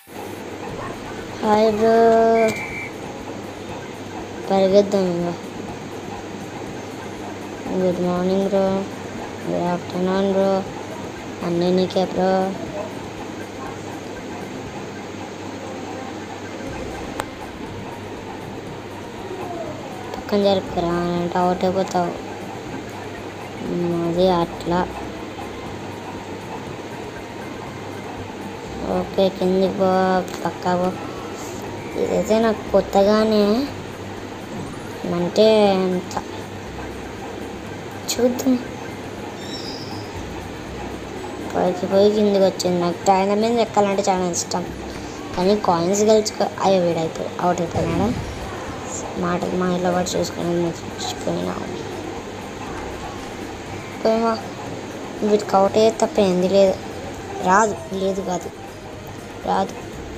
Hi bro పరిగెద్దాం ఇంకా good morning bro good afternoon bro అన్నీ నీకే బ్రో పక్కన జరుపుకురా అంటే అవుట్ అయిపోతావు మ్, అది అట్లా ఓకే కిందికి పో పక్క పో ఇదైతే నాకు కొత్తగానే అంటే అంత చూద్దాం పైకి పోయి కిందికి వచ్చింది నాకు ట్రైన్ మీద ఎక్కాలంటే చాలా ఇష్టం కానీ కాయిన్స్ గెలుచుకో అయ్యో వీడైపోయి అవుట్ అయిపోయినాడా మాటలు మా ఇంట్లో పాటు చూసుకునేది మర్చిపోయినా పోయిమా వీటికి అవుట్ అయ్యే తప్ప ఏంది లేదు రాదు లేదు కాదు రాదు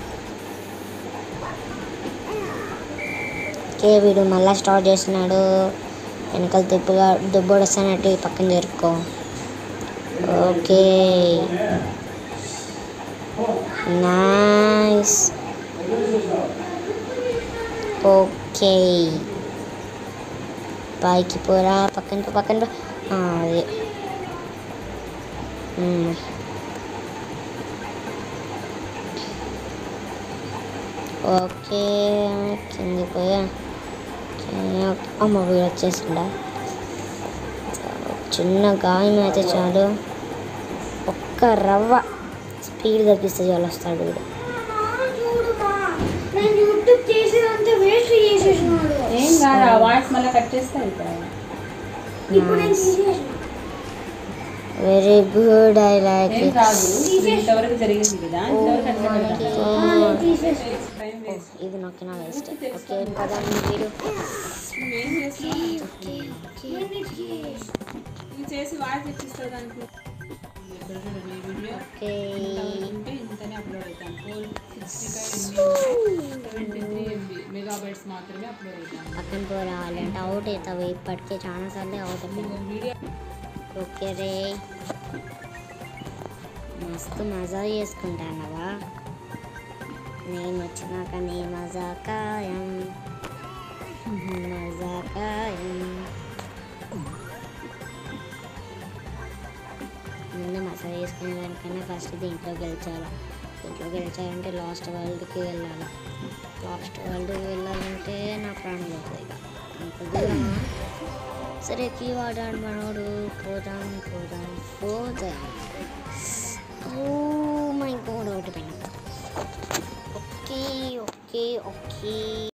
ఓకే వీడు మళ్ళీ స్టార్ట్ చేస్తున్నాడు వెనకాల దుబ్బుగా దుబ్బోడు వస్తానట్టు ఈ పక్కన జరుపుకో ఓకే నైస్ ఓకే పైకి పోరా పక్కన పో పక్కన పో ఆ, అదే మ్మ్. ఓకే కిందికి పోయా కింద- అమ్మ వీడు వచ్చేసిండా చిన్న గాయం అయితే చాలు ఒక్క రవ్వ స్పీడ్ తగ్గిస్తే చాలు వస్తాడు వీడు నేను యూట్యూబ్ చేసేదంతా వేస్ట్ చేసేసినాడు ఏం కాదు ఆ వాయిస్ మళ్ళీ కట్ చేస్తే అయిపోయాయి ఇప్పుడు నేను తీసేసిన వెరీ గుడ్ ఐ లైక్ ఏం ఇట్ కాదు ఇంతవరకు జరిగింది కదా ఇంతవరకు అట్లా మనకి ఆ, నేను తీసేసిన టైం వేస్ట్ ఇది నొక్కిన వేస్ట్ ఓకే పదండి వీడు నువ్వేం చేస్తావు నేను ఇది చేసేసిన. ఇది చేసి వాయిస్ ఇచ్చిస్తావు దానికి ఇక్కడ చూడండి ఈ వీడియో ఓకే ఉంటే ఇంతనే అప్లోడ్ అవుతాను four sixty five MB seventy three MB megabytes మాత్రమే అప్లోడ్ అవుతాను పక్కన పోరావాలి అంటే అవుట్ అవుతావు ఇప్పటికే చాలా సార్లు అవుట్ అయిపోయావు వీడియో ఓకే రే మస్తు మజా చేసుకుంటానవా నేను వచ్చినాక నీ మజా కాయం మజా కాయం ముందు మజా చేసుకునే దానికన్నా ఫస్ట్ దీంట్లో గెలిచాలి దీంట్లో గెలిచాలంటే లాస్ట్ వరల్డ్కి వెళ్ళాలి లాస్ట్ వరల్డ్కి వెళ్ళాలంటే నా ప్రాణం పోతుంది ఇక అంత దూరమా సరే కీ వాడాడు మనోడు పోదాం పోదాం పోదాం ఓ మై గోడ్ ఒకటి ఓకే ఓకే ఓకే